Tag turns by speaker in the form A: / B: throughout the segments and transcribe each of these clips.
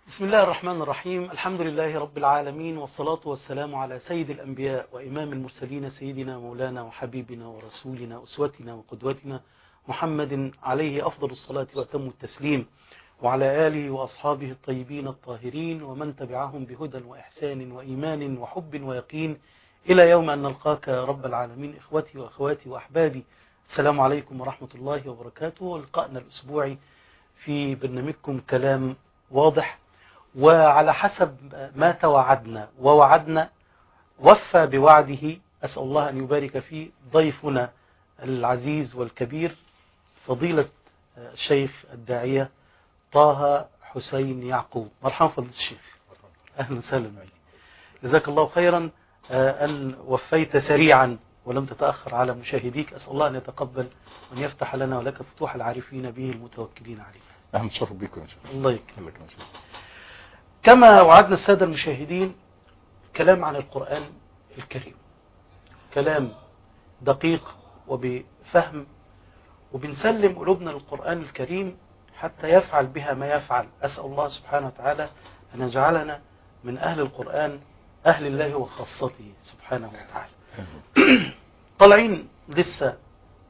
A: بسم الله الرحمن الرحيم الحمد لله رب العالمين والصلاة والسلام على سيد الأنبياء وإمام المرسلين سيدنا مولانا وحبيبنا ورسولنا أسوتنا وقدوتنا محمد عليه أفضل الصلاة وأتم التسليم وعلى آله وأصحابه الطيبين الطاهرين ومن تبعهم بهدى وإحسان وإيمان وحب ويقين إلى يوم أن نلقاك يا رب العالمين إخوتي وأخواتي وأحبابي السلام عليكم ورحمة الله وبركاته لقاءنا الأسبوعي في برنامجكم كلام واضح وعلى حسب ما توعدنا ووعدنا وفى بوعده أسأل الله أن يبارك فيه ضيفنا العزيز والكبير فضيلة الشيخ الداعية طه حسين يعقوب مرحبا فضيلة الشيخ أهلا وسهلا بك جزاك الله خيرا أن وفيت سريعا ولم تتأخر على مشاهديك أسأل الله أن يتقبل وأن يفتح لنا ولك فتوح العارفين به المتوكلين عليه
B: أهلا متشرف بكم إن شاء الله
A: الله يكرمك
B: الله يكرمك.
A: كما وعدنا السادة المشاهدين كلام عن القرآن الكريم كلام دقيق وبفهم وبنسلم قلوبنا للقرآن الكريم حتى يفعل بها ما يفعل أسأل الله سبحانه وتعالى أن يجعلنا من أهل القرآن أهل الله وخاصته سبحانه وتعالى طالعين لسه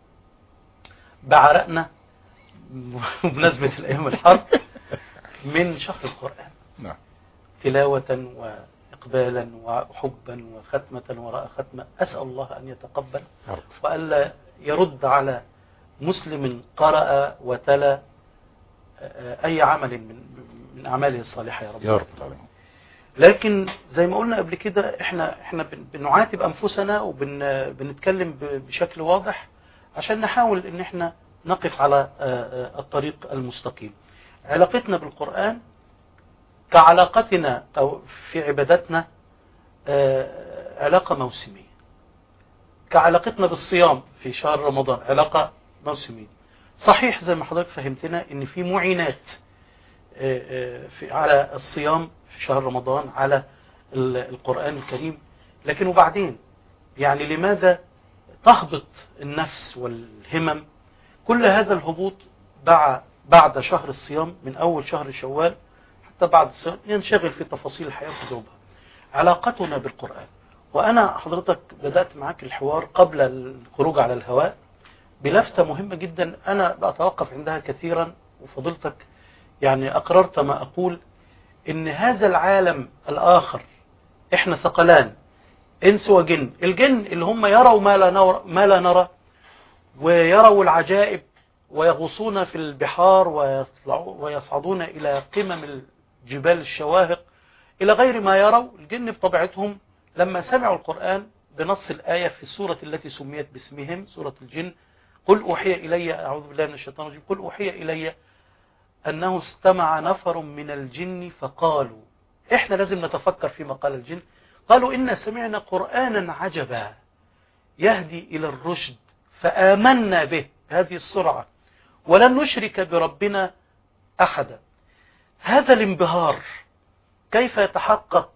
A: بعرقنا بمناسبة الأيام الحرب من شهر القرآن
B: نعم
A: تلاوة وإقبالا وحبا وختمة وراء ختمة أسأل الله أن يتقبل
B: يا رب
A: وألا يرد على مسلم قرأ وتلا أي عمل من من أعماله الصالحة يا رب
B: يا رب العالمين
A: لكن زي ما قلنا قبل كده احنا احنا بن- بنعاتب انفسنا وبنتكلم بشكل واضح عشان نحاول ان احنا نقف على آه، آه، الطريق المستقيم علاقتنا بالقرآن كعلاقتنا او في عباداتنا آه، علاقة موسمية كعلاقتنا بالصيام في شهر رمضان علاقة موسمية صحيح زي ما حضرتك فهمتنا ان في معينات آه، آه، في على الصيام في شهر رمضان على ال- القرآن الكريم لكن وبعدين يعني لماذا تهبط النفس والهمم كل هذا الهبوط بع- بعد شهر الصيام من أول شهر شوال حتى بعد الصيام ينشغل في تفاصيل الحياة وذوبها علاقتنا بالقرآن وأنا حضرتك بدأت معك الحوار قبل الخروج على الهواء بلفتة مهمة جدا أنا بأتوقف عندها كثيرا وفضلتك يعني أقررت ما أقول إن هذا العالم الآخر إحنا ثقلان إنس وجن الجن اللي هم يروا ما لا نرى, ما لا نرى ويروا العجائب ويغوصون في البحار ويطلعوا- ويصعدون إلى قمم الجبال الشواهق إلى غير ما يروا الجن بطبيعتهم لما سمعوا القرآن بنص الآية في السورة التي سميت باسمهم سورة الجن قل أوحي إلي أعوذ بالله من الشيطان الرجيم قل أوحي إلي أنه استمع نفر من الجن فقالوا إحنا لازم نتفكر فيما قال الجن قالوا إنا سمعنا قرآنا عجبا يهدي إلى الرشد فآمنا به بهذه السرعة ولن نشرك بربنا أحدا هذا الانبهار كيف يتحقق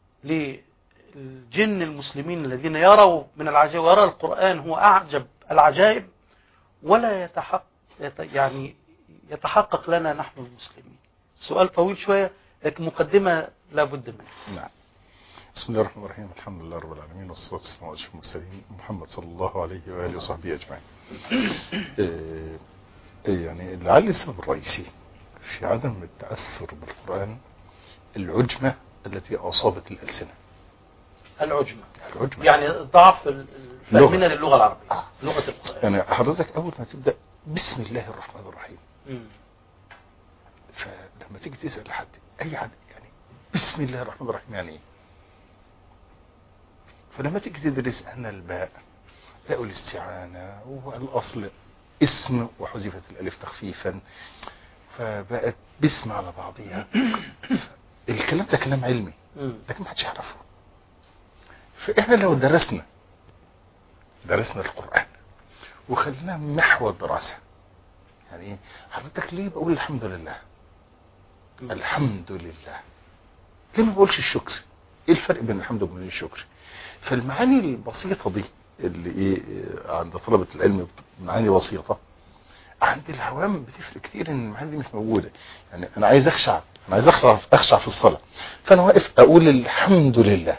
A: للجن المسلمين الذين يروا من العجائب ويرى القرآن هو أعجب العجائب ولا يتحقق يعني يتحقق لنا نحن المسلمين سؤال طويل شوية لكن مقدمة لابد منها
B: نعم بسم الله الرحمن الرحيم الحمد لله رب العالمين والصلاة والسلام على أشرف المرسلين محمد صلى الله عليه وآله وصحبه أجمعين إيه، إيه يعني لعل السبب الرئيسي في عدم التأثر بالقرآن العجمة التي أصابت الألسنة
A: العجمة
B: العجمة
A: يعني ضعف ال-
B: لغة.
A: فهمنا للغة العربية
B: آه.
A: لغة القرآن
B: يعني حضرتك أول ما تبدأ بسم الله الرحمن الرحيم
A: مم.
B: فلما تيجي تسأل حد أي حد يعني بسم الله الرحمن الرحيم يعني إيه؟ فلما تيجي تدرس أن الباء باء الاستعانة والأصل اسم وحذفت الألف تخفيفا فبقت باسم على بعضها الكلام ده كلام علمي
A: مم.
B: لكن ما حدش يعرفه فإحنا لو درسنا درسنا القرآن وخليناه محور دراسة يعني ايه حضرتك ليه بقول الحمد لله
A: مم.
B: الحمد لله ليه ما بقولش الشكر ايه الفرق بين الحمد وبين الشكر فالمعاني البسيطة دي اللي ايه عند طلبة العلم معاني بسيطة عند العوام بتفرق كتير ان المعاني دي مش موجوده يعني انا عايز اخشع انا عايز اخشع اخشع في الصلاه فانا واقف اقول الحمد لله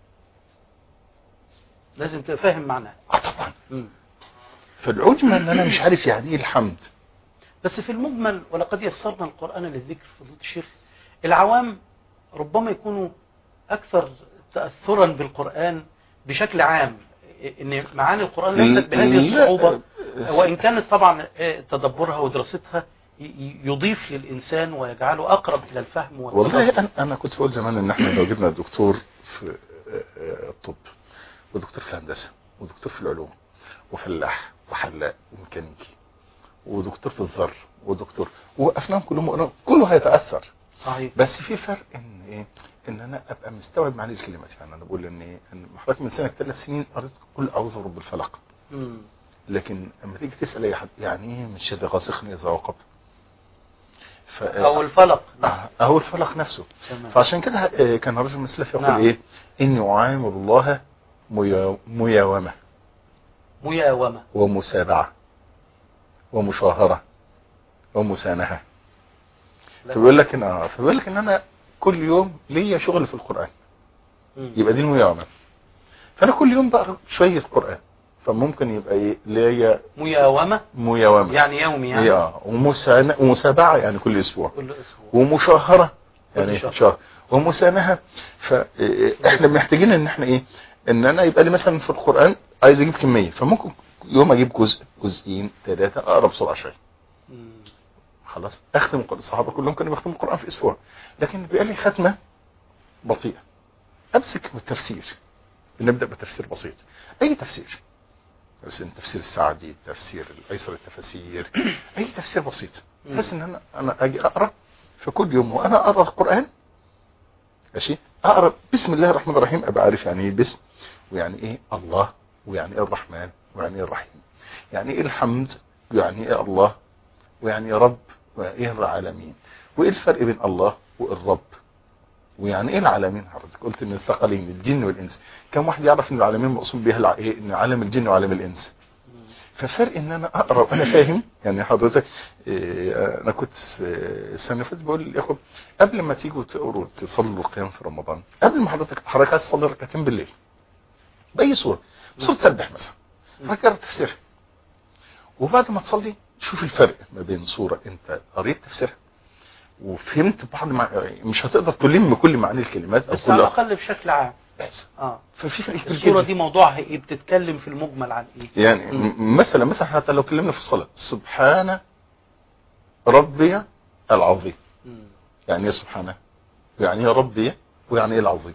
A: لازم تبقى فاهم معناه
B: اه طبعا
A: مم.
B: فالعجمه ان انا مش عارف يعني ايه الحمد
A: بس في المجمل ولقد يسرنا القرآن للذكر فضيلة الشيخ العوام ربما يكونوا أكثر تأثرا بالقرآن بشكل عام إن معاني القرآن ليست بهذه
B: لا،
A: الصعوبة
B: آه،
A: وإن كانت طبعا آه، تدبرها ودراستها ي- ي- يضيف للإنسان ويجعله أقرب إلى الفهم
B: والله
A: والتدبر.
B: انا انا كنت بقول زمان ان احنا لو جبنا دكتور في آه، آه، الطب ودكتور في الهندسه ودكتور في العلوم وفلاح وحلاق وميكانيكي ودكتور في الذر ودكتور وقفناهم كلهم وقلنا كله هيتاثر
A: صحيح
B: بس في فرق ان ايه ان انا ابقى مستوعب معاني الكلمات يعني انا بقول ان ايه ان حضرتك من سنه ثلاث سنين قريت كل اعوذ برب الفلق
A: مم.
B: لكن لما تيجي تسال اي حد يعني ايه من شد غاسق اذا وقب ف...
A: أو الفلق
B: آه، أو الفلق نفسه
A: تمام.
B: فعشان كده آه، كان الرجل المسلف يقول
A: نعم.
B: إيه إني أعامل الله ميا- مياومة
A: مياومة
B: ومسابعة ومشاهرة ومسانهة
A: لا.
B: فبيقول لك إن آه فبيقول لك إن أنا كل يوم ليا شغل في القرآن
A: مم.
B: يبقى دي المياومة فأنا كل يوم بقرا شوية قرآن فممكن يبقى إيه ليا
A: مياومة
B: مياومة
A: يعني يومي يعني
B: آه ومسانة ومسابعة يعني كل أسبوع
A: كل أسبوع
B: ومشاهرة
A: كل
B: يعني
A: شهر.
B: شهر ومسانهة فاحنا محتاجين ان احنا ايه ان انا يبقى لي مثلا في القرآن عايز اجيب كمية فممكن يوم اجيب جزء جزئين ثلاثة اقرا بسرعة شوية
A: مم.
B: خلاص اختم القرآن الصحابة كلهم كانوا بيختموا القرآن في اسبوع لكن بيبقى لي ختمة بطيئة امسك من التفسير نبدأ بتفسير بسيط اي تفسير بس تفسير السعدي تفسير ايسر التفاسير اي تفسير بسيط
A: مم.
B: بس ان انا انا اجي اقرا في كل يوم وانا اقرا القران ماشي اقرا بسم الله الرحمن الرحيم ابقى عارف يعني ايه بسم ويعني ايه الله ويعني ايه الرحمن ويعني ايه الرحيم يعني ايه الحمد ويعني ايه الله ويعني ايه رب ويعني ايه العالمين وايه الفرق بين الله والرب ويعني ايه العالمين حضرتك قلت ان الثقلين الجن والانس كم واحد يعرف ان العالمين مقصود بها الع- ايه ان عالم الجن وعالم الانس ففرق ان انا اقرا وانا فاهم يعني حضرتك إيه، انا كنت س- السنه اللي فاتت بقول للاخوه قبل ما تيجوا تقروا تصلوا القيام في رمضان قبل ما حضرتك حضرتك عايز تصلي ركعتين بالليل باي صوره صوره تسبح مثلا حضرتك اقرا تفسيرها وبعد ما تصلي شوف الفرق ما بين صوره انت قريت تفسيرها وفهمت بعض مع... مش هتقدر تلم كل معاني الكلمات او
A: بس على
B: كل
A: الأقل بشكل عام
B: بس
A: اه
B: ففي فرق كبير
A: الصورة
B: جدا
A: دي موضوعها ايه بتتكلم في المجمل عن ايه
B: يعني
A: مم.
B: م- مثلا مثلا حتى لو اتكلمنا في الصلاه سبحان ربي العظيم
A: مم.
B: يعني ايه سبحانه ويعني ايه ربي ويعني ايه العظيم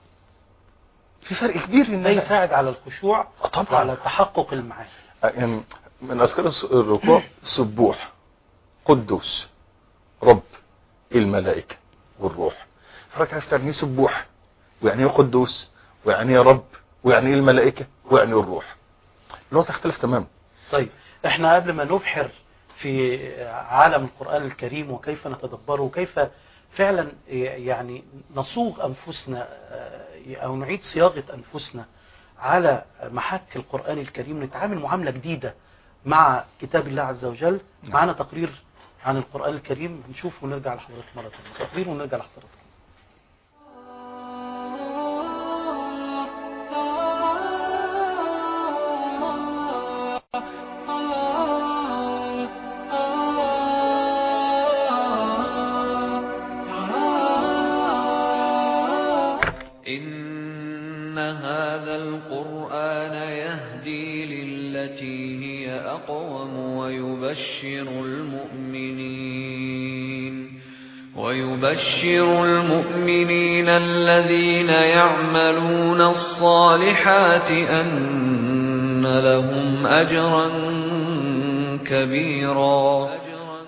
B: في فرق كبير ان
A: ده
B: أنا-
A: يساعد على الخشوع
B: آه طبعا
A: وعلى تحقق المعاني
B: يعني من اذكار الس- الركوع سبوح قدوس رب الملائكه والروح فراك عرفت يعني ايه سبوح ويعني ايه قدوس ويعني ايه رب ويعني ايه الملائكه ويعني ايه الروح اللغه تختلف تماما
A: طيب احنا قبل ما نبحر في عالم القرآن الكريم وكيف نتدبره وكيف فعلا يعني نصوغ أنفسنا آه، أو نعيد صياغة أنفسنا على محك القرآن الكريم نتعامل معاملة جديدة مع كتاب الله عز وجل
B: نعم.
A: معنا تقرير عن القرآن الكريم هنشوف ونرجع لحضرتك مرة ثانية تقرير ونرجع لحضرتك
C: إن هذا القرآن يهدي للتي هي أقوم ويبشر المؤمنين ويبشر المؤمنين الذين يعملون الصالحات أن لهم أجرا كبيرا أجرا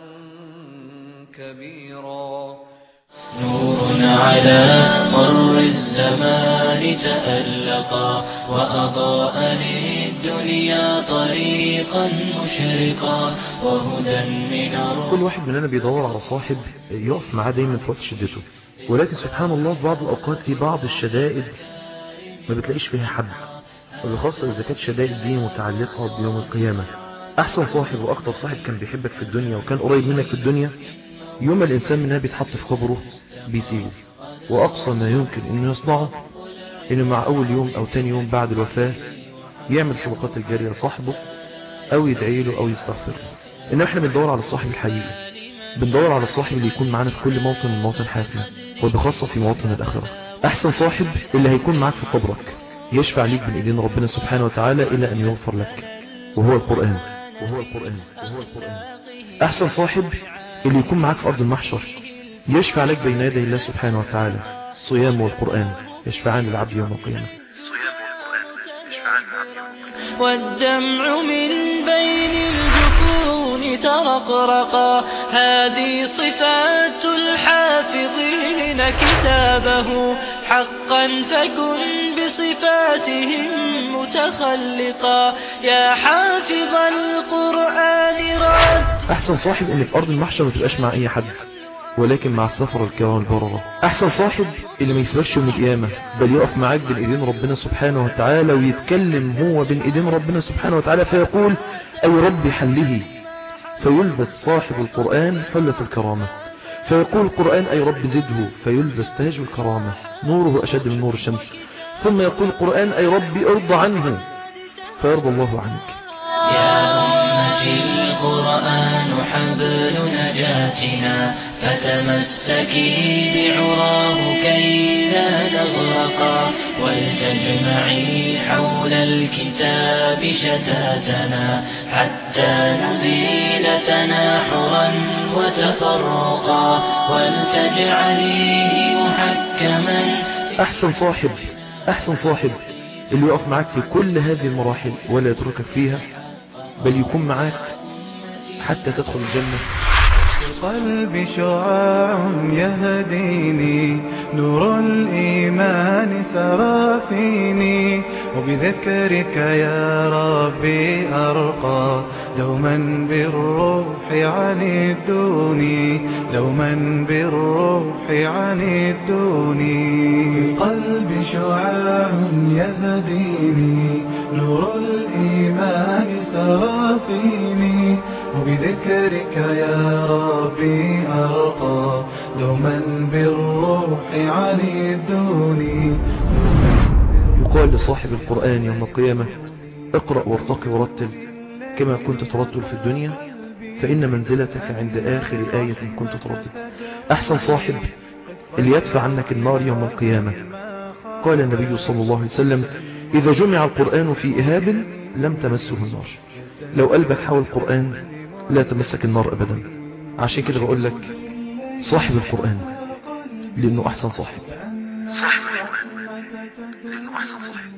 C: كبيرا
D: نور على مر الزمان تألقا وأضاء للدنيا طريقا مشرقا وهدى من الرب
E: كل واحد مننا بيدور على صاحب يقف معاه دايما في وقت شدته ولكن سبحان الله في بعض الأوقات في بعض الشدائد ما بتلاقيش فيها حد وبخاصة إذا كانت شدائد دي متعلقة بيوم القيامة احسن صاحب واكتر صاحب كان بيحبك في الدنيا وكان قريب منك في الدنيا يوم ما الانسان منها بيتحط في قبره بيسيبه واقصى ما يمكن انه يصنعه انه مع اول يوم او تاني يوم بعد الوفاة يعمل صدقات الجارية لصاحبه او يدعي له او يستغفر له انما احنا بندور على الصاحب الحقيقي بندور على الصاحب اللي يكون معانا في كل موطن من مواطن حياتنا وبخاصة في مواطن الآخرة أحسن صاحب اللي هيكون معاك في قبرك يشفع ليك بين إيدين ربنا سبحانه وتعالى إلى أن يغفر لك وهو القرآن وهو القرآن وهو القرآن أحسن صاحب اللي يكون معاك في أرض المحشر يشفع لك بين يدي الله سبحانه وتعالى الصيام والقرآن يشفعان للعبد يوم القيامة
D: والدمع من بين الجفون ترقرقا هذه صفات الحافظين كتابه حقا فكن بصفاتهم متخلقا يا حافظ القرآن رد
E: أحسن صاحب اللي في أرض المحشر ما تبقاش مع أي حد ولكن مع السفر الكرام البررة أحسن صاحب اللي ما يسيبكش يوم القيامة بل يقف معاك بين إيدين ربنا سبحانه وتعالى ويتكلم هو بين إيدين ربنا سبحانه وتعالى فيقول أي رب حله فيلبس صاحب القرآن حلة الكرامة فيقول القرآن أي رب زده فيلبس تاج الكرامة نوره أشد من نور الشمس ثم يقول القرآن أي رب ارضى عنه فيرضى الله عنك
D: يا أمتي القرآن حبل نجاتنا فتمسكي بعراه كي لا نغرقا ولتجمعي حول الكتاب شتاتنا حتى نزيل تناحرا وتفرقا ولتجعليه محكما
E: أحسن صاحب أحسن صاحب اللي يقف معاك في كل هذه المراحل ولا يتركك فيها بل يكون معاك حتى تدخل الجنة
F: قلبي شعاع يهديني نور الإيمان سرى فيني وبذكرك يا ربي أرقى دوما بالروح عنيدوني دوما بالروح عنيدوني قلبي شعاع يهديني نور الإيمان سرى فيني وبذكرك يا ربي أرقى دوما بالروح عنيدوني
E: يقال لصاحب القرآن يوم القيامة اقرأ وارتقي ورتل كما كنت ترتل في الدنيا فإن منزلتك عند آخر آية كنت تردد أحسن صاحب اللي يدفع عنك النار يوم القيامة قال النبي صلى الله عليه وسلم إذا جمع القرآن في إهاب لم تمسه النار لو قلبك حول القرآن لا تمسك النار أبدا عشان كده بقول لك صاحب القرآن لأنه أحسن صاحب صاحب القرآن لأنه أحسن صاحب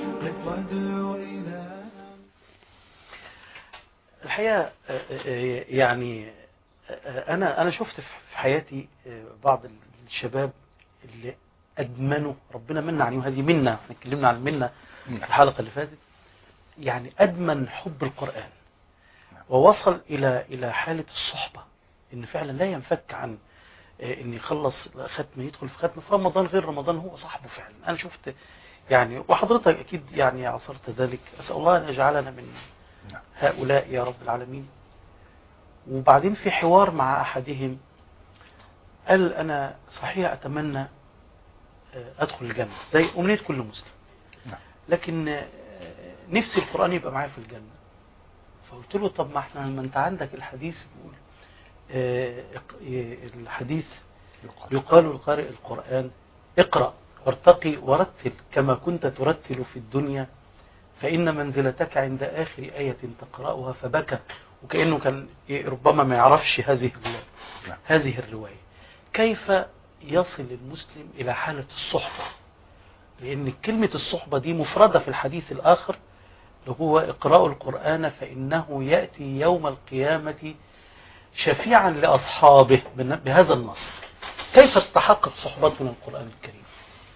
A: الحقيقة آه، آه، يعني آه، أنا أنا شفت في حياتي آه، بعض الشباب اللي أدمنوا ربنا منا عليهم هذه منا احنا اتكلمنا عن المنة في الحلقة اللي فاتت يعني أدمن حب القرآن ووصل إلى إلى حالة الصحبة إن فعلا لا ينفك عن آه، إن يخلص ختمة يدخل في ختمة في رمضان غير رمضان هو صاحبه فعلا أنا شفت يعني وحضرتك أكيد يعني عصرت ذلك أسأل الله أن يجعلنا من هؤلاء يا رب العالمين وبعدين في حوار مع أحدهم قال أنا صحيح أتمنى آه، أدخل الجنة زي أمنية كل مسلم
B: نعم.
A: لكن آه، نفسي القرآن يبقى معايا في الجنة فقلت له طب ما احنا ما انت عندك الحديث بيقول آه، اق- آه، الحديث يقال لقارئ القرآن اقرأ وارتقي ورتل كما كنت ترتل في الدنيا فإن منزلتك عند آخر آية تقرأها فبكى وكأنه كان إيه ربما ما يعرفش هذه ال-
B: نعم.
A: هذه الرواية كيف يصل المسلم إلى حالة الصحبة لأن كلمة الصحبة دي مفردة في الحديث الآخر اللي هو اقرأوا القرآن فإنه يأتي يوم القيامة شفيعا لأصحابه بن- بهذا النص كيف تتحقق صحبتنا القرآن الكريم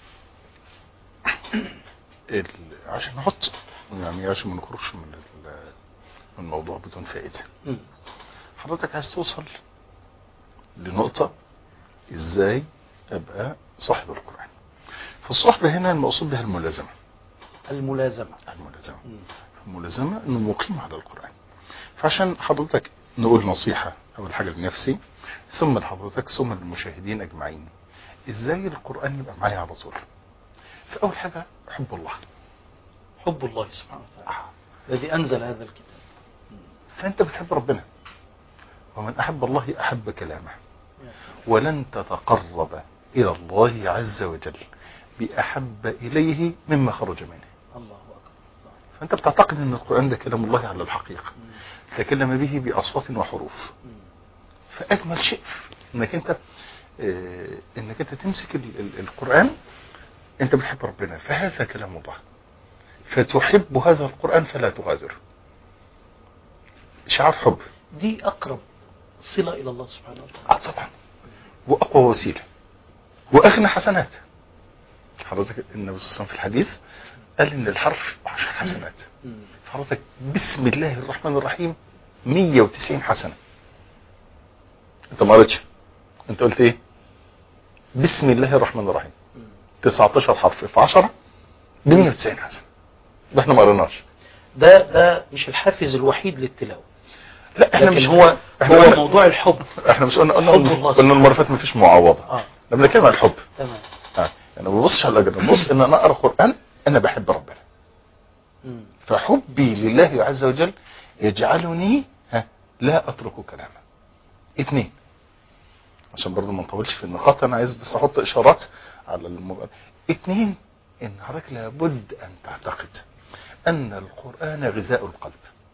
B: ال- عشان نحط يعني عشان ما نخرجش من ال- من الموضوع بدون فائدة
A: مم.
B: حضرتك عايز توصل لنقطة ازاي ابقى صاحب القرآن فالصحبة هنا المقصود بها الملازمة
A: الملازمة
B: الملازمة
A: مم.
B: الملازمة انه مقيم على القرآن فعشان حضرتك نقول نصيحة أول حاجة لنفسي ثم لحضرتك ثم للمشاهدين أجمعين إزاي القرآن يبقى معايا على طول فأول حاجة حب الله
A: حب الله سبحانه وتعالى الذي أنزل هذا الكتاب
B: فأنت بتحب ربنا ومن أحب الله أحب كلامه
A: يا سلام.
B: ولن تتقرب إلى الله عز وجل بأحب إليه مما خرج منه
A: الله أكبر صحيح.
B: فأنت بتعتقد أن القرآن ده كلام الله على الحقيقة
A: مم.
B: تكلم به بأصوات وحروف
A: مم.
B: فأجمل شيء انك انت آه، انك انت تمسك ال- ال- القرآن انت بتحب ربنا فهذا كلام الله فتحب هذا القرآن فلا تغادر شعار حب
A: دي أقرب صلة إلى الله سبحانه وتعالى
B: اه طبعا واقوى وسيلة واغنى حسنات حضرتك النبي صلى الله عليه وسلم في الحديث قال ان الحرف عشر حسنات
A: مم.
B: حضرتك بسم الله الرحمن الرحيم 190 حسنة انت ما قريتش انت قلت ايه بسم الله الرحمن الرحيم
A: مم.
B: 19 حرف في 10 ب 190 حسنة ده احنا ما قريناش
A: ده ده مش الحافز الوحيد للتلاوة
B: لا احنا
A: لكن
B: مش
A: هو
B: احنا
A: هو
B: قلنا
A: موضوع الحب
B: احنا مش قلنا قلنا
A: حب الله
B: قلنا المره اللي فاتت مفيش معوضه
A: اه
B: احنا بنتكلم عن الحب
A: تمام
B: اه انا ما ببصش على الاجر ببص ان انا اقرا قران انا بحب ربنا
A: مم.
B: فحبي لله عز وجل يجعلني ها لا اترك كلامه اثنين عشان برضو ما نطولش في النقاط انا عايز بس احط اشارات على الموبايل اثنين ان حضرتك لابد ان تعتقد ان القران غذاء القلب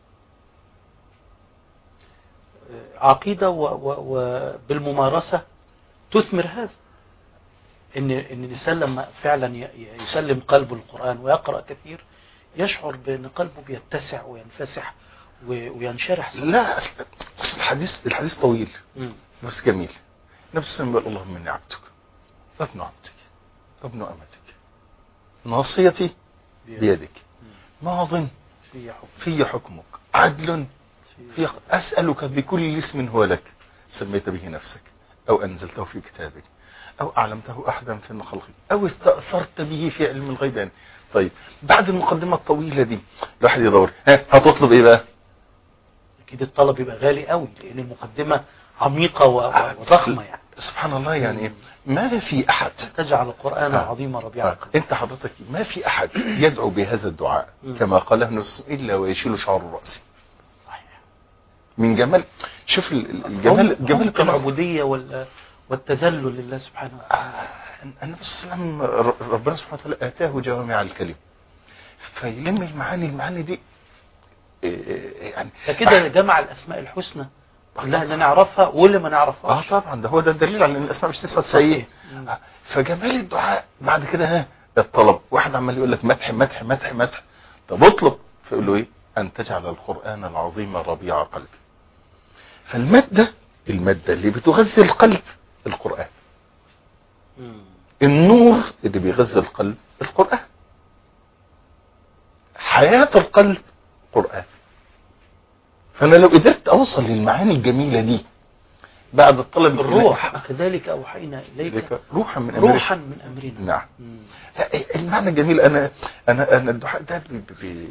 A: عقيدة وبالممارسة تثمر هذا ان ان الانسان لما فعلا ي- ي- يسلم قلبه للقران ويقرا كثير يشعر بان قلبه بيتسع وينفسح و- وينشرح صدره.
B: لا اصل أصل الحديث الحديث طويل
A: مم.
B: بس جميل نفس ما يقول اللهم اني عبدك وابن عبدك وابن امتك ناصيتي بيدك ماض
A: في حب
B: في حكمك عدل
A: في
B: في أسألك بكل اسم هو لك سميت به نفسك أو أنزلته في كتابك أو أعلمته أحدا في خلقك أو استأثرت به في علم الغيب يعني. طيب بعد المقدمة الطويلة دي الواحد يدور ها هتطلب إيه بقى
A: اكيد الطلب يبقى غالي قوي لان المقدمة عميقة و- و- وضخمة يعني
B: سبحان الله يعني ما في أحد
A: تجعل القرآن
B: آه.
A: العظيم ربيع
B: آه.
A: قلبي
B: أنت حضرتك ما في أحد يدعو بهذا الدعاء
A: مم.
B: كما قاله نفسه إلا ويشيل شعر رأسه
A: صحيح
B: من جمال شوف ال- ال- الجمال
A: عمق-
B: جمال
A: عمق
B: التناصر.
A: العبودية وال- والتذلل لله سبحانه وتعالى
B: النبي صلى الله عليه وسلم ر- ربنا سبحانه وتعالى اتاه جوامع الكلم فيلم المعاني المعاني دي إيه إيه يعني
A: فكده جمع الاسماء الحسنى كلها اللي نعرفها واللي ما
B: اه
A: نعرفهاش
B: طبعا ده هو ده الدليل على ان الاسماء مش 99
A: صحيح. مم.
B: آه، فجمال الدعاء بعد كده ها الطلب واحد عمال يقول لك مدح مدح مدح مدح طب اطلب فيقول له ايه ان تجعل القران العظيم ربيع قلبي فالماده الماده اللي بتغذي القلب القران
A: مم.
B: النور اللي بيغذي القلب القرآن حياة القلب قرآن فأنا لو قدرت أوصل للمعاني الجميلة دي بعد الطلب
A: الروح كذلك أوحينا إليك
B: إليك روحا من أمريكا
A: روحا من أمرنا
B: نعم
A: مم.
B: لا، المعنى جميل أنا أنا أنا الدعاء ده بي بي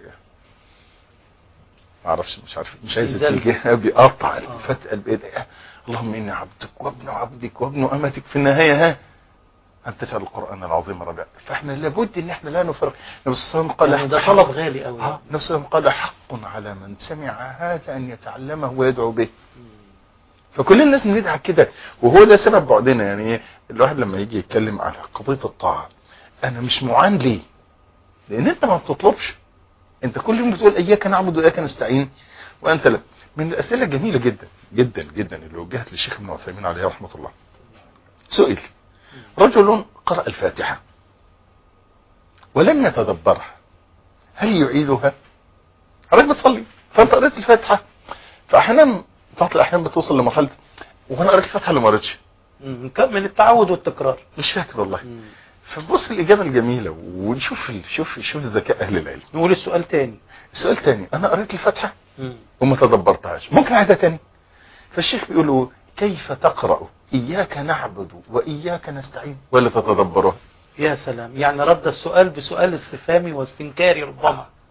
B: ما اعرفش مش عارف مش عايز
A: بيزلزل.
B: تيجي بيقطع الفتقه بايد اللهم اني عبدك وابن عبدك وابن امتك في النهايه ها ان تجعل القران العظيم ربيع فاحنا لابد ان احنا لا نفرق النبي صلى الله عليه وسلم قال
A: يعني ده طلب غالي قوي
B: آه، النبي صلى الله عليه وسلم قال حق على من سمع هذا ان يتعلمه ويدعو به فكل الناس بندعك كده وهو ده سبب بعدنا يعني الواحد لما يجي يتكلم على قضيه الطاعه انا مش معان ليه لان انت ما بتطلبش انت كل يوم بتقول اياك نعبد واياك نستعين وانت لا من الاسئله الجميله جدا جدا جدا اللي وجهت للشيخ ابن عثيمين عليه رحمه الله سئل رجل قرأ الفاتحة ولم يتدبرها هل يعيدها حضرتك بتصلي فانت قريت الفاتحة فاحيانا بعض الاحيان بتوصل لمرحلة وانا قريت الفاتحة اللي ما قريتش
A: مم. من التعود والتكرار
B: مش فاكر والله
A: مم.
B: فبص الاجابة الجميلة ونشوف ال- شوف شوف ذكاء اهل العلم
A: نقول السؤال تاني
B: السؤال تاني انا قريت الفاتحة
A: مم.
B: وما تدبرتهاش ممكن اعيدها تاني فالشيخ بيقول له كيف تقرأ إياك نعبد وإياك نستعين ولا تتدبرها
A: يا سلام يعني رد السؤال بسؤال استفهامي واستنكاري ربما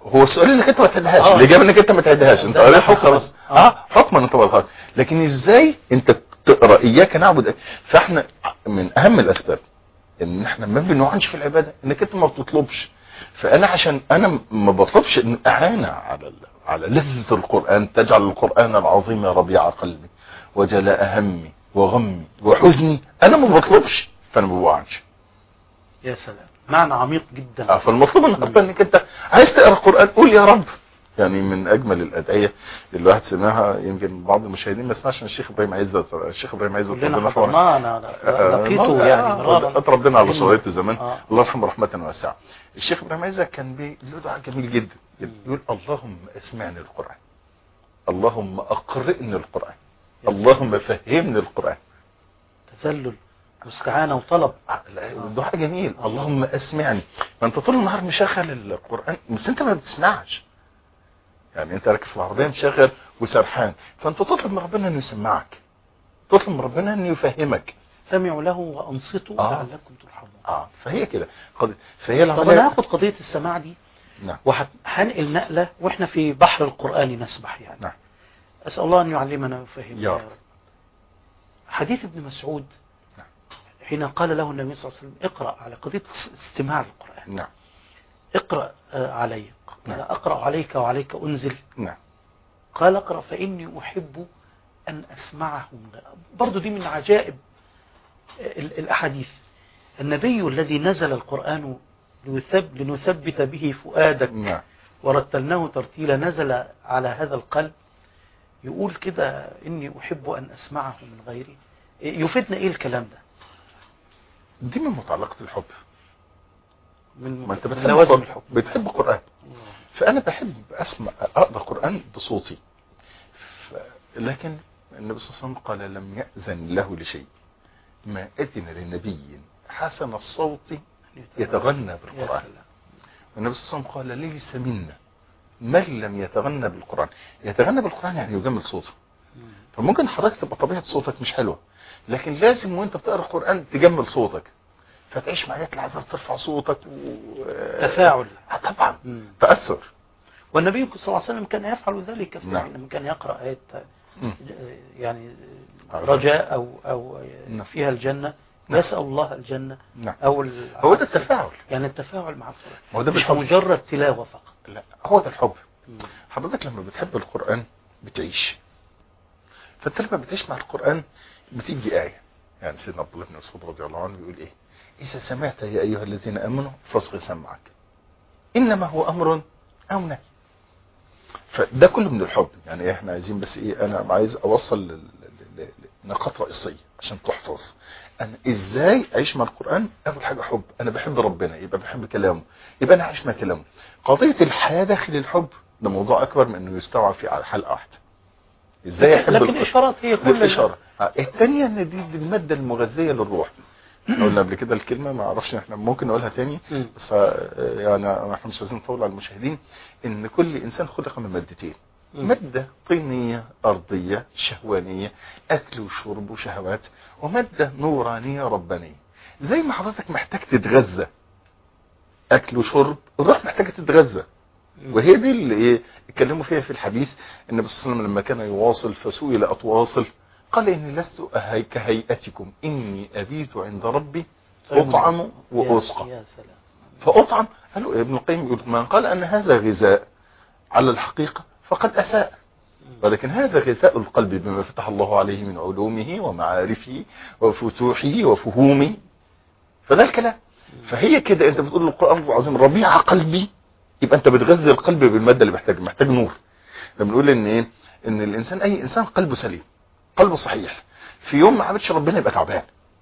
B: هو السؤال انك انت ما تعدهاش
A: آه.
B: الاجابه انك انت ما تعدهاش انت
A: ده- ده
B: قريتها
A: حكماً.
B: خلاص
A: آه.
B: اه حكما انت ما تعرفهاش. لكن ازاي انت تقرا اياك نعبد فاحنا من اهم الاسباب ان احنا ما بنوعنش في العباده انك انت ما بتطلبش فانا عشان انا ما بطلبش ان اعانه على ال- على لذة القرآن تجعل القرآن العظيم ربيع قلبي وجلاء همي وغمي وحزني انا ما بطلبش فانا ما بوعنش
A: يا سلام معنى عميق جدا
B: آه، فالمطلوب من ربنا انك انت عايز تقرا القران قول يا رب يعني من اجمل الادعيه اللي الواحد سمعها يمكن بعض المشاهدين ما سمعش من الشيخ ابراهيم عزت الشيخ ابراهيم عزت
A: كلنا
B: ربنا يرحمه.
A: حضرناه انا
B: آه،
A: لقيته
B: آه،
A: يعني
B: آه،
A: مرارا
B: اتربينا على
A: إنه-
B: صلاة زمان
A: آه.
B: الله يرحمه رحمة واسعة الشيخ ابراهيم عزت كان بي- له دعاء جميل جدا يقول اللهم اسمعني القرآن اللهم اقرئني القرآن
A: يا
B: اللهم فهمني القرآن
A: تذلل واستعانه وطلب
B: آه، لا، الدعاء جميل اللهم اسمعني ما انت طول النهار مشغل القرآن بس انت ما بتسمعش يعني انت راكب في العربية مشغل وسرحان فانت تطلب من ربنا انه يسمعك تطلب من ربنا انه يفهمك
A: استمعوا له وانصتوا
B: آه.
A: لعلكم ترحمون
B: اه فهي كده قضية فهي
A: طب
B: العملية
A: انا هاخد قضيه السماع دي
B: نعم
A: وهنقل نقله واحنا في بحر القران نسبح يعني
B: نعم.
A: اسال الله ان يعلمنا ويفهمنا
B: يا
A: يا
B: رب.
A: رب حديث ابن مسعود
B: نعم.
A: حين قال له النبي صلى الله عليه وسلم اقرا على قضيه استماع القران
B: نعم
A: اقرا آه، علي قال
B: نعم.
A: اقرا عليك وعليك انزل
B: نعم
A: قال اقرا فاني احب ان اسمعه من غير برضو دي من عجائب ال- الاحاديث النبي الذي نزل القران ليثب لنثبت به فؤادك
B: نعم
A: ورتلناه ترتيلا نزل على هذا القلب يقول كده إني أحب أن أسمعه من غيري يفيدنا إيه الكلام ده
B: دي من متعلقة الحب
A: من
B: ما انت
A: من
B: بتحب
A: لوازم
B: القرآن
A: الحب
B: بتحب القرآن فأنا بحب أسمع أقرأ القرآن بصوتي ف... لكن النبي صلى الله عليه وسلم قال لم يأذن له لشيء ما أذن لنبي حسن الصوت يتغنى
A: يا
B: بالقرآن
A: سلام.
B: والنبي صلى الله عليه وسلم قال ليس منا من لم يتغنى بالقرآن يتغنى بالقرآن يعني يجمل صوته فممكن حضرتك تبقى طبيعة صوتك مش حلوة لكن لازم وانت بتقرا القرآن تجمل صوتك فتعيش مع يطلع ترفع صوتك و...
A: تفاعل
B: آه طبعا
A: مم.
B: تأثر
A: والنبي صلى الله عليه وسلم كان يفعل ذلك
B: نعم.
A: فعلا لما كان يقرأ آية
B: مم.
A: يعني
B: عظيم.
A: رجاء أو أو
B: نعم.
A: فيها الجنة
B: نعم.
A: يسأل الله الجنة
B: نعم
A: أو ال-
B: هو ده التفاعل
A: يعني التفاعل مع القرآن
B: هو ده
A: مش
B: بالحب
A: مجرد تلاوة فقط
B: لا هو ده الحب
A: مم.
B: حضرتك لما بتحب القرآن بتعيش فانت لما بتعيش مع القرآن بتيجي آية يعني سيدنا عبد الله بن مسعود رضي الله عنه بيقول ايه إذا سمعت يا أيها الذين آمنوا فاصغ سمعك إنما هو أمر أو نهي فده كله من الحب يعني احنا عايزين بس ايه انا عايز اوصل ل- ل- ل- لنقاط رئيسيه عشان تحفظ انا ازاي اعيش مع القران اول حاجه حب انا بحب ربنا يبقى بحب كلامه يبقى انا عايش مع كلامه قضيه الحياه داخل الحب ده موضوع اكبر من انه يستوعب في على حلقه واحده ازاي احب
A: لكن
B: القرآن؟
A: إشارات هي كل
B: بالاشاره آه، الثانيه ان دي, دي الماده المغذيه للروح احنا قلنا قبل كده الكلمه ما اعرفش احنا ممكن نقولها تاني
A: مم.
B: بس آه، يعني احنا مش عايزين نطول على المشاهدين ان كل انسان خلق من مادتين
A: مم.
B: مادة طينية أرضية شهوانية أكل وشرب وشهوات ومادة نورانية ربانية زي ما حضرتك محتاج تتغذى أكل وشرب الروح محتاجة تتغذى وهي دي اللي ايه اتكلموا فيها في الحديث النبي صلى الله عليه وسلم لما كان يواصل فسئل أتواصل قال إني لست أهي كهيئتكم إني أبيت عند ربي أطعم وأسقى
A: يا سلام
B: فأطعم قالوا ابن القيم يقول من قال أن هذا غذاء على الحقيقة فقد أساء ولكن هذا غذاء القلب بما فتح الله عليه من علومه ومعارفه وفتوحه وفهومه فده الكلام فهي كده انت بتقول القرآن العظيم ربيع قلبي يبقى انت بتغذي القلب بالمادة اللي محتاج محتاج نور لما بنقول ان ايه ان الانسان اي انسان قلبه سليم قلبه صحيح في يوم ما عبدش ربنا يبقى تعبان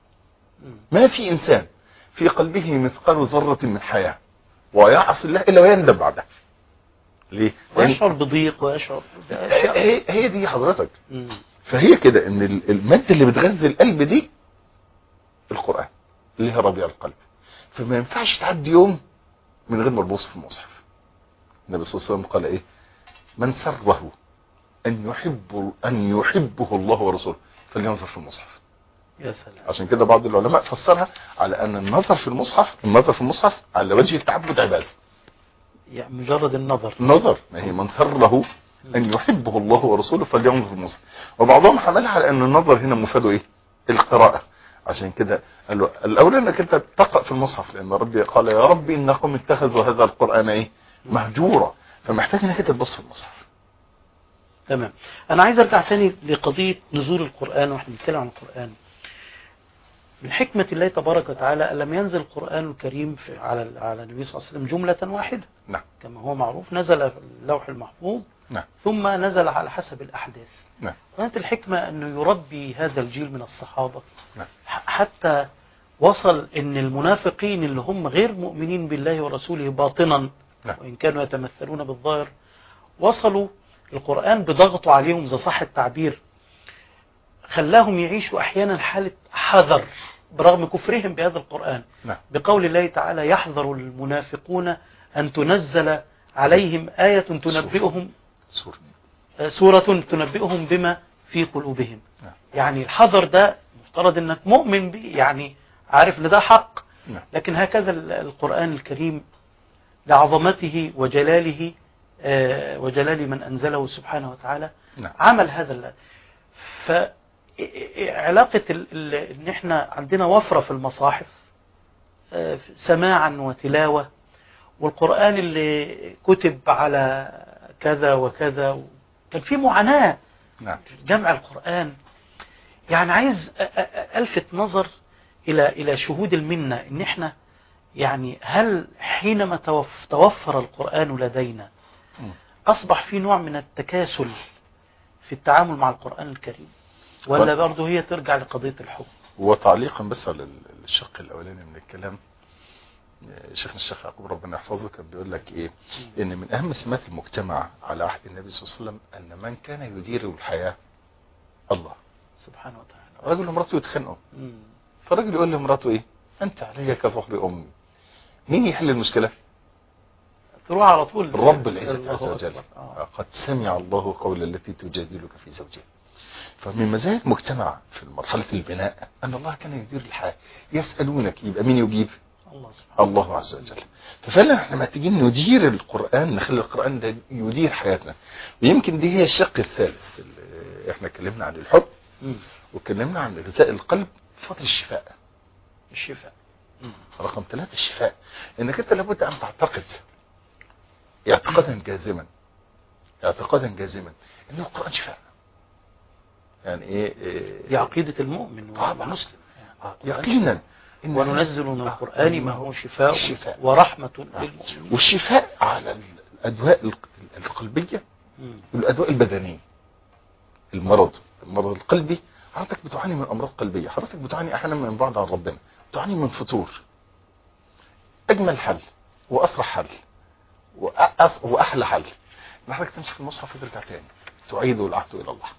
B: ما في انسان في قلبه مثقال ذرة من حياة ويعصي الله الا ويندم بعدها ليه؟ لأن
A: ويشعر بضيق ويشعر بأشياء
B: هي هي دي حضرتك
A: مم.
B: فهي كده ان ال- المادة اللي بتغذي القلب دي القرآن اللي هي ربيع القلب فما ينفعش تعدي يوم من غير ما تبص في المصحف النبي صلى الله عليه وسلم قال ايه من سره ان يحب ان يحبه الله ورسوله فلينظر في المصحف
A: يا سلام
B: عشان كده بعض العلماء فسرها على ان النظر في المصحف النظر في المصحف على وجه التعبد عباده
A: يعني مجرد النظر
B: نظر ما هي من سره ان يحبه الله ورسوله فلينظر في المصحف وبعضهم حملها على ان النظر هنا مفاده ايه القراءة عشان كده قال له الاولى انك انت تقرا في المصحف لان ربي قال يا ربي انكم اتخذوا هذا القران ايه مهجورا فمحتاج انك انت تبص في المصحف
A: تمام انا عايز ارجع تاني لقضيه نزول القران واحنا بنتكلم عن القران من حكمه الله تبارك وتعالى ألم ينزل القران الكريم في على على النبي صلى الله عليه وسلم جمله واحده
B: نعم
A: كما هو معروف نزل في اللوح المحفوظ
B: نعم
A: ثم نزل على حسب الاحداث
B: نعم
A: كانت الحكمه انه يربي هذا الجيل من الصحابه
B: نعم
A: ح- حتى وصل ان المنافقين اللي هم غير مؤمنين بالله ورسوله باطنا
B: نعم.
A: وان كانوا يتمثلون بالظاهر وصلوا القرآن بضغطه عليهم إذا صح التعبير خلاهم يعيشوا أحيانا حالة حذر برغم كفرهم بهذا القرآن
B: نعم.
A: بقول الله تعالى يحذر المنافقون أن تنزل عليهم آية تنبئهم
B: سورة
A: آه، سورة تنبئهم بما في قلوبهم
B: نعم.
A: يعني الحذر ده مفترض انك مؤمن به يعني عارف ان ده حق
B: نعم.
A: لكن هكذا ال- القرآن الكريم لعظمته وجلاله آه، وجلال من أنزله سبحانه وتعالى
B: نعم.
A: عمل هذا ال- ف علاقة ال- ال- ان احنا عندنا وفرة في المصاحف آه، سماعا وتلاوة والقرآن اللي كتب على كذا وكذا كان في معاناة
B: نعم
A: في جمع القرآن يعني عايز أ- أ- أ- ألفت نظر إلى إلى شهود المنة إن إحنا يعني هل حينما توف- توفر القرآن لدينا
B: مم.
A: أصبح في نوع من التكاسل في التعامل مع القرآن الكريم ولا
B: و-
A: برضه هي ترجع لقضية الحب
B: وتعليقا بس على ال- الشق الاولاني من الكلام آه، شيخنا الشيخ يعقوب ربنا يحفظه كان بيقول لك ايه ان من اهم سمات المجتمع على عهد النبي صلى الله عليه وسلم ان من كان يدير الحياه الله
A: سبحانه وتعالى
B: رجل ومراته يتخانقوا
A: مم.
B: فالراجل يقول لمراته ايه انت علي كفخر امي مين يحل المشكله
A: تروح على طول
B: رب العزة
A: الله
B: عز وجل
A: أكبر. آه.
B: قد سمع الله قول التي تجادلك في زوجها فمن مزايا المجتمع في مرحلة البناء أن الله كان يدير الحياة يسألونك يبقى مين يجيب
A: الله سبحانه
B: الله عز وجل ففعلا احنا محتاجين ندير القرآن نخلي القرآن ده يدير حياتنا ويمكن دي هي الشق الثالث اللي احنا اتكلمنا عن الحب
A: مم.
B: واتكلمنا عن غذاء القلب فضل الشفاء
A: الشفاء مم.
B: رقم ثلاثة الشفاء انك انت لابد ان تعتقد اعتقادا جازما اعتقادا جازما ان القرآن شفاء يعني ايه, إيه
A: دي عقيدة المؤمن
B: طبعا.
A: والمسلم
B: يقينا إن
A: وننزل من القرآن ما هو شفاء
B: الشفاء.
A: ورحمة للمؤمنين
B: والشفاء على الادواء الق- القلبية
A: مم.
B: والادواء البدنية المرض المرض القلبي حضرتك بتعاني من امراض قلبية حضرتك بتعاني احيانا من بعد عن ربنا بتعاني من فتور اجمل حل واسرع حل وأس واحلى حل ان حضرتك تمسك المصحف وترجع تاني تعيد العهد الى الله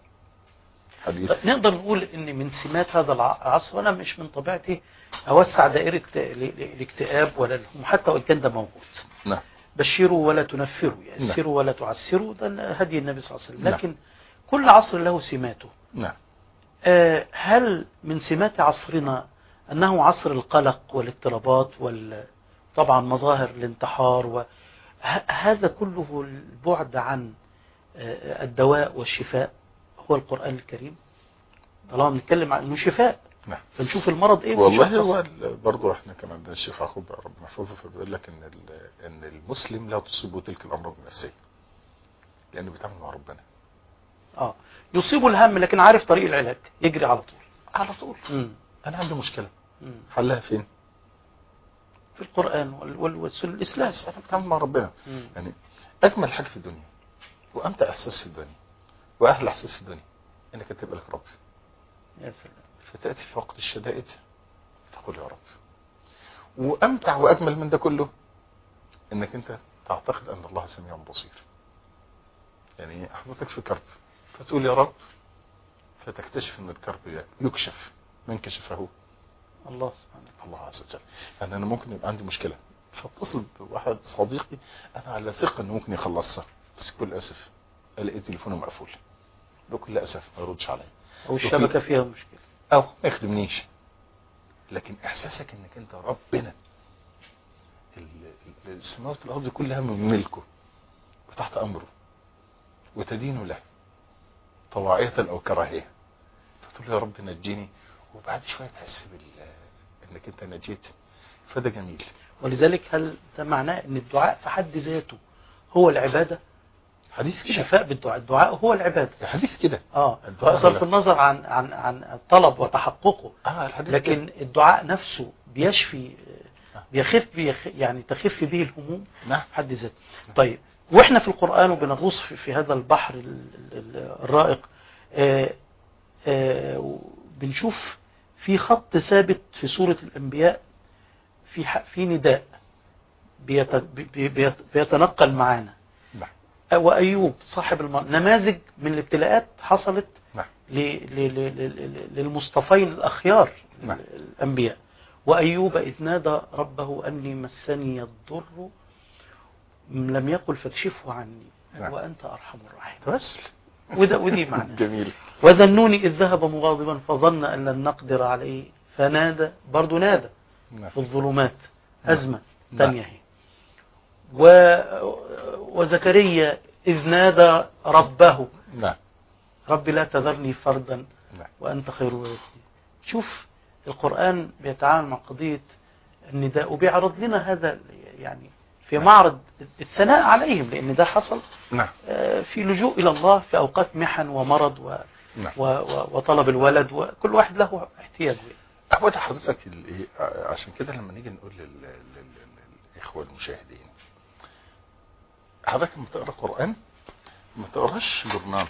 B: حديث
A: طيب نقدر نقول ان من سمات هذا الع- العصر وانا مش من طبيعتي اوسع دائرة ل- ل- الاكتئاب ولا الهم حتى وان كان ده موجود
B: نعم
A: بشروا ولا تنفروا يسروا ولا تعسروا ده هدي النبي صلى الله عليه وسلم
B: نعم.
A: لكن كل عصر له سماته
B: نعم
A: آه، هل من سمات عصرنا أنه عصر القلق والاضطرابات وال طبعا مظاهر الانتحار وهذا كله البعد عن آه، الدواء والشفاء هو القرآن الكريم طالما بنتكلم عن انه شفاء
B: نعم.
A: فنشوف المرض ايه
B: والله
A: ونشخص.
B: هو ال- برضه احنا كمان عندنا الشيخ يعقوب ربنا يحفظه فبيقول لك ان ال- ان المسلم لا تصيبه تلك الامراض النفسيه لانه بيتعامل مع ربنا
A: اه يصيبه الهم لكن عارف طريق العلاج يجري على طول
B: على طول
A: مم.
B: انا عندي مشكله
A: مم.
B: حلها فين؟
A: في القرآن وال- وال- والسنة الإسلام
B: بس انا بتعامل مع ربنا
A: مم.
B: يعني اجمل حاجه في الدنيا وامتع احساس في الدنيا واحلى احساس في الدنيا انك تبقى لك رب
A: يا سلام
B: فتاتي في وقت الشدائد تقول يا رب وامتع واجمل من ده كله انك انت تعتقد ان الله سميع بصير يعني حضرتك في كرب فتقول يا رب فتكتشف ان الكرب يكشف من كشفه
A: الله سبحانه
B: الله عز وجل يعني انا ممكن يبقى عندي مشكله فاتصل بواحد صديقي انا على ثقه انه ممكن يخلصها بس بكل اسف الاقي تليفونه مقفول بكل اسف ما يردش عليا
A: أو الشبكة فيها مشكلة
B: او ما يخدمنيش لكن احساسك انك انت ربنا ال- ال- السماوات والارض كلها من ملكه وتحت امره وتدين له طواعية او كراهية فتقول له يا رب نجيني وبعد شوية تحس بال انك انت نجيت فده جميل
A: ولذلك هل ده معناه ان الدعاء في حد ذاته هو العبادة
B: حديث كده
A: شفاء بالدعاء الدعاء هو العبادة
B: حديث كده
A: اه
B: الدعاء
A: بصرف
B: ولا-
A: النظر عن عن عن الطلب وتحققه
B: اه الحديث
A: لكن
B: كده.
A: الدعاء نفسه بيشفي
B: آه.
A: بيخف بيخ يعني تخف به الهموم
B: نعم
A: في حد ذاته طيب واحنا في القرآن وبنغوص في, في هذا البحر ال- ال- الرائق آه، آه، بنشوف في خط ثابت في سورة الأنبياء في ح- في نداء بيت- بي- بي- بيتنقل معانا
B: نعم
A: وأيوب صاحب الم... نماذج من الابتلاءات حصلت
B: نعم
A: ل... ل... ل... ل... للمصطفين الأخيار
B: نعم.
A: الأنبياء وأيوب إذ نادى ربه أني مسني الضر لم يقل فاكشفه عني
B: نعم.
A: وأنت أرحم الراحمين
B: توسل
A: وده ودي معنى
B: جميل
A: وذنوني إذ ذهب مغاضبا فظن أن لن نقدر عليه فنادى برضو نادى
B: نعم
A: في الظلمات أزمة
B: نعم.
A: تانية هي و... وزكريا إذ نادى ربه
B: نعم
A: رب لا تذرني فردا
B: نعم
A: وأنت خير الوارثين شوف القرآن بيتعامل مع قضية النداء وبيعرض لنا هذا يعني في معرض الثناء عليهم لأن ده حصل
B: نعم
A: آه، في لجوء إلى الله في أوقات محن ومرض و...
B: نعم
A: و... و... وطلب الولد وكل واحد له احتياجه
B: هو ده حضرتك ال- إيه، عشان كده لما نيجي نقول لل- لل- لل- للاخوه المشاهدين حضرتك لما تقرا قران ما تقراش جورنال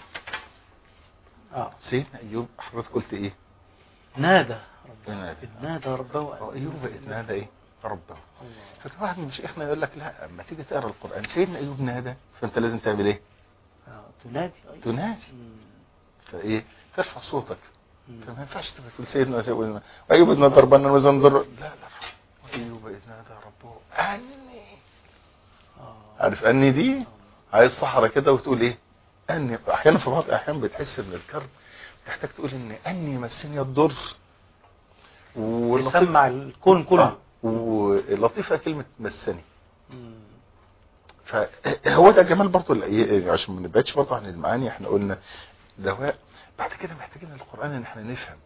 A: آه.
B: سيدنا ايوب حضرتك قلت ايه؟
A: نادى ربه
B: نادى.
A: إذ نادى ربه
B: هو ايوب اذ نادى ايه؟ ربه
A: الله.
B: فكان واحد من مشايخنا يقول لك لا اما تيجي تقرا القران سيدنا ايوب نادى فانت لازم تعمل ايه؟
A: آه، تنادي أيضا.
B: تنادي
A: مم.
B: فايه؟ ترفع صوتك
A: مم.
B: فما ينفعش تبقى تقول سيدنا سيدنا وايوب اذ نادى ربنا وزن ضر لا لا وايوب اذ نادى ربه اني
A: آه.
B: عارف اني دي عايز صحراء كده وتقول ايه اني احيانا في بعض الاحيان بتحس ان الكرب تحتاج تقول ان اني مسني الضر واللطيف
A: يسمع الكون كله
B: آه. واللطيفه كلمه مسني
A: مم.
B: فهو ده جمال برضه الآية- عشان ما نبعدش برضه عن المعاني احنا قلنا دواء بعد كده محتاجين القران ان احنا نفهم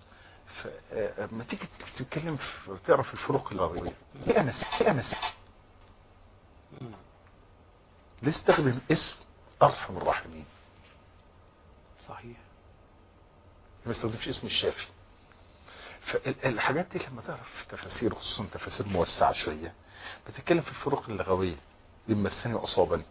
B: فلما تيجي تتكلم في تقرا في الفروق اللغويه ايه امس ايه امس
A: مم.
B: ليه استخدم اسم ارحم الراحمين
A: صحيح
B: ما استخدمش اسم الشافي فالحاجات دي لما تعرف تفاسير خصوصا تفاسير موسعه شويه بتتكلم في الفروق اللغويه بين مسني واصابني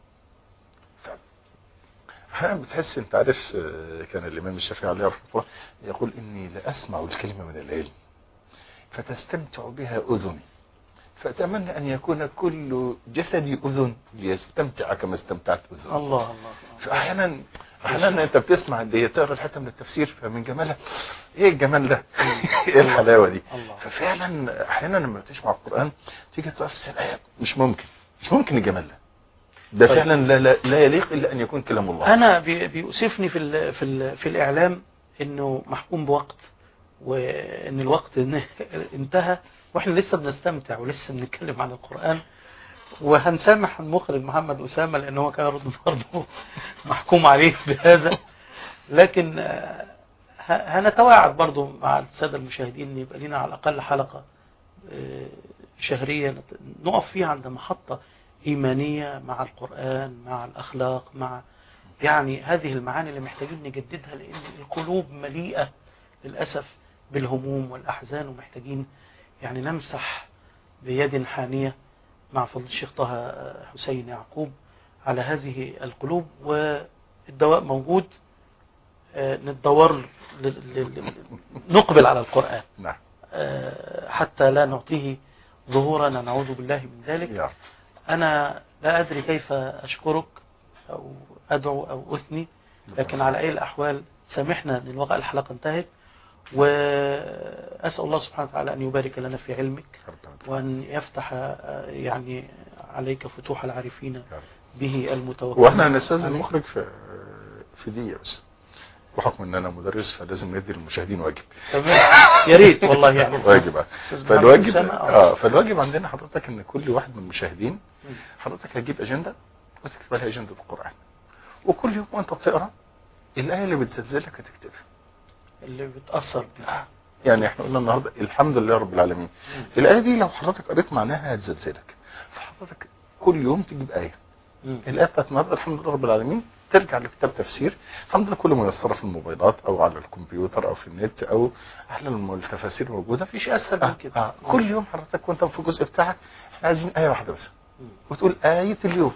B: ف احيانا بتحس انت عارف آه، كان الامام الشافعي عليه رحمه الله يقول اني لاسمع الكلمه من العلم فتستمتع بها اذني فاتمنى ان يكون كل جسدي اذن ليستمتع كما استمتعت اذني
A: الله الله
B: فاحيانا احيانا انت بتسمع دي تقرا الحته من التفسير فمن جمالها ايه الجمال ده ايه الحلاوه دي
A: الله
B: ففعلا احيانا لما تسمع القران تيجي تفسر الايه مش ممكن مش ممكن الجمال ده ده
A: طيب.
B: فعلا لا, لا, لا يليق الا ان يكون كلام الله
A: انا بي- بيؤسفني في ال في ال في الاعلام انه محكوم بوقت وان الوقت ان- انتهى واحنا لسه بنستمتع ولسه بنتكلم عن القران وهنسامح المخرج محمد اسامه لان هو كان برضه محكوم عليه بهذا لكن آه، ه- هنتواعد برضه مع الساده المشاهدين ان يبقى لنا على الاقل حلقه آه، شهريه نت- نقف فيها عند محطه ايمانيه مع القران مع الاخلاق مع يعني هذه المعاني اللي محتاجين نجددها لان القلوب مليئه للاسف بالهموم والاحزان ومحتاجين يعني نمسح بيد حانيه مع فضل الشيخ طه حسين يعقوب على هذه القلوب والدواء موجود آه، نتدور ل- ل- ل- نقبل على القرآن
B: نعم
A: آه، حتى لا نعطيه ظهورا نعوذ بالله من ذلك
B: يا رب.
A: أنا لا أدري كيف أشكرك أو أدعو أو أثني لكن على أي الأحوال سامحنا أن الوقت الحلقة انتهت وأسأل الله سبحانه وتعالى أن يبارك لنا في علمك
B: ربنا يبارك.
A: وأن يفتح آه، يعني عليك فتوح العارفين
B: يا رب.
A: به المتوكلين
B: واحنا هنستاذن المخرج في في دقيقه بس بحكم ان انا مدرس فلازم ندي للمشاهدين واجب
A: تمام يا ريت والله يعني
B: واجب آه.
A: أستاذ محمد
B: فالواجب
A: أسامة،
B: اه فالواجب عندنا حضرتك ان كل واحد من المشاهدين
A: مم.
B: حضرتك هتجيب اجنده وتكتب عليها اجنده القران وكل يوم وانت بتقرا الايه اللي بتزلزلك هتكتبها
A: اللي بتأثر بيه
B: يعني احنا قلنا النهارده الحمد لله رب العالمين الايه دي لو حضرتك قريت معناها هتزلزلك فحضرتك كل يوم تجيب ايه
A: مم.
B: الايه بتاعت النهارده الحمد لله رب العالمين ترجع لكتاب تفسير الحمد لله كله ميسره في الموبايلات او على الكمبيوتر او في النت او احلى الم- التفاسير موجوده
A: مفيش أسهل من
B: آه
A: كده
B: آه كل يوم حضرتك وانت في الجزء بتاعك احنا عايزين ايه واحده بس
A: مم.
B: وتقول ايه اليوم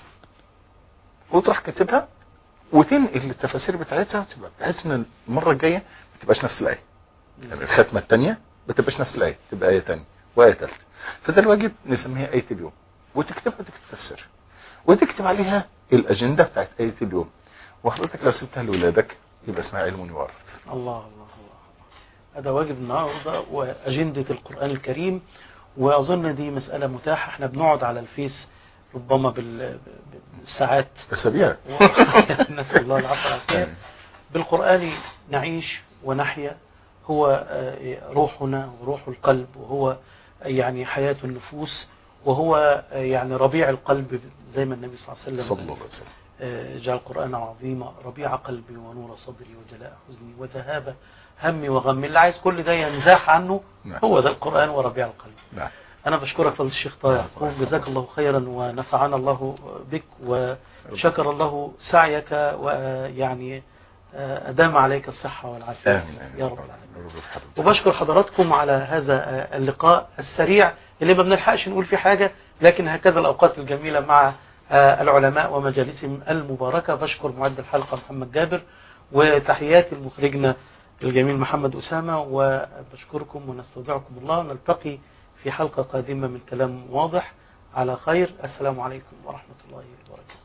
B: وتروح كاتبها وتنقل التفاسير بتاعتها وتبقى بحيث ان المره الجايه ما تبقاش نفس الايه يعني الختمه الثانيه ما تبقاش نفس الايه تبقى ايه ثانيه وايه ثالثه فده الواجب نسميها ايه اليوم وتكتبها تكتب تفسير وتكتب عليها الاجنده بتاعت ايه اليوم وحضرتك لو سبتها لاولادك يبقى اسمها علم يورث
A: الله الله الله هذا واجب النهارده وأجندة القرآن الكريم وأظن دي مسألة متاحة احنا بنقعد على الفيس ربما بال- بالساعات
B: اسابيع
A: نسأل الله العفو والعافية بالقرآن نعيش ونحيا هو آه، روحنا وروح القلب وهو يعني حياة النفوس وهو آه، يعني ربيع القلب زي ما النبي صلى الله عليه وسلم
B: صلى الله عليه وسلم
A: آه، جعل القرآن عظيما ربيع قلبي ونور صدري وجلاء حزني وذهاب همي وغمي اللي عايز كل ده ينزاح عنه
B: نعم.
A: هو ده القرآن وربيع القلب
B: نعم
A: أنا بشكرك فضل الشيخ طه يعقوب جزاك الله خيرا ونفعنا الله بك وشكر الله سعيك ويعني آه، أدام عليك الصحة والعافية
B: امين امين
A: يا رب العالمين
B: رب يحفظك.
A: وبشكر حضراتكم على هذا آه، اللقاء السريع اللي ما بنلحقش نقول فيه حاجة لكن هكذا الأوقات الجميلة مع آه، العلماء ومجالسهم المباركة بشكر معد الحلقة محمد جابر وتحياتي لمخرجنا الجميل محمد أسامة وبشكركم ونستودعكم الله نلتقي في حلقة قادمة من كلام واضح على خير السلام عليكم ورحمة الله وبركاته